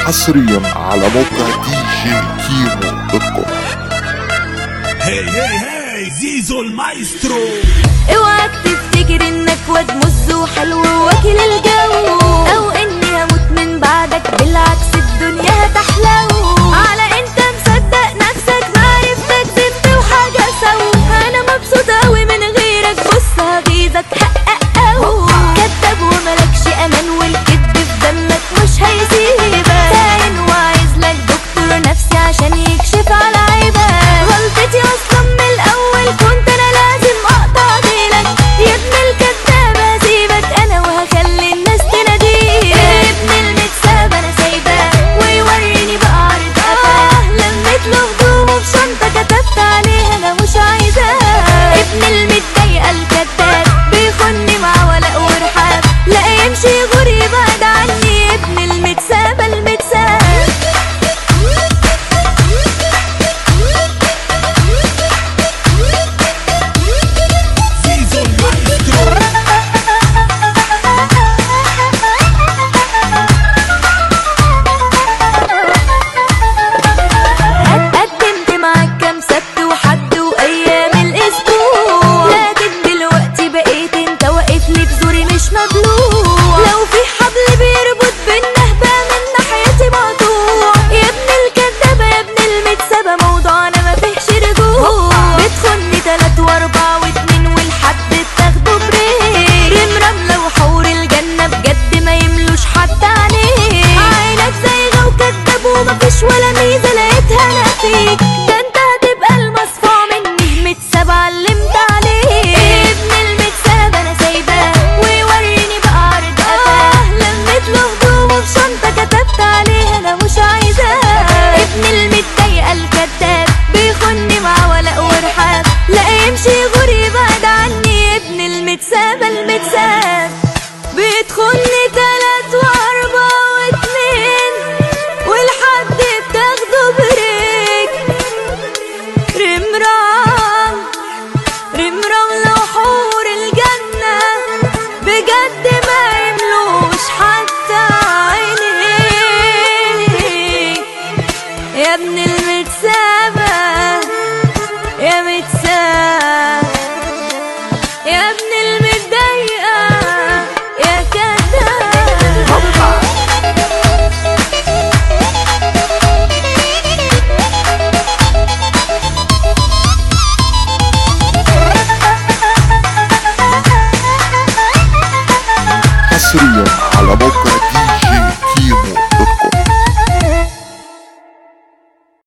حصريا على موقع دي جي كيمو دوت كوم هي هي هي زيزو المايسترو اوعك تفتكر انك واد مز وحلو واكل الجو او اني هموت من بعدك بالعكس الدنيا هتحلو على انت مصدق نفسك معرفتك زفت وحاجة سو انا مبسوطة اوي من غيرك بص هغيظك حقق او كذاب وملكش امان والكذب في دمك مش هيسيبك كائن وعايز لك دكتور نفسي عشان يكشف على عيبك غلطتي اصلا من الاول كنت انا لازم اقطع ديلك يا ابن الكذاب هسيبك انا وهخلي الناس تناديك ابن المكسب انا سايباه ويوريني بقى عرض قفاه لميت له هدومه بشنطه كتبت عليها انا مش عايزاه ابن المتضايقه الكذاب بيخوني مع ولاء ورحاب لا يمشي يغور يبعد عني ابن المكسبه المكسب زيزو المايسترو قدمت معاك كام سبت وحد وايام الاسبوع لكن دلوقتي بقيت انت واقف لي بزوري مش مبلوع لو في حبل بيربط بينا بقى من ناحيتي مقطوع يا ابن الكدابه يا ابن المتسابه موضوعنا ما فيهش رجوع بتخني تلات واربعة واتنين والحد بتاخده بريك رمرم وحور الجنة بجد ما يملوش حتى عليك عينك زيغة وكداب ومفيش ولا ميزة لقيتها انا فيك ده انت هتبقى المصفى مني متساب علمت عليك ابن المتساب انا سايباه ويوريني بقى عرض قفاه لميت له هدومه بشنطة كتبت عليها انا مش عايزاه ابن المتضايقة الكذاب بيخوني مع ولاء ورحاب لا يمشي يغور يبعد عني ابن المتساب المتساب بتخوني تلات واربعة واتنين والحد بتاخده بريك رمرام رمرام لوحور الجنة بجد ما يملوش حتى عينيك يا ابن المتسابة يا متساب يا ابن المتضايقة يا كذاب حصريا على موقع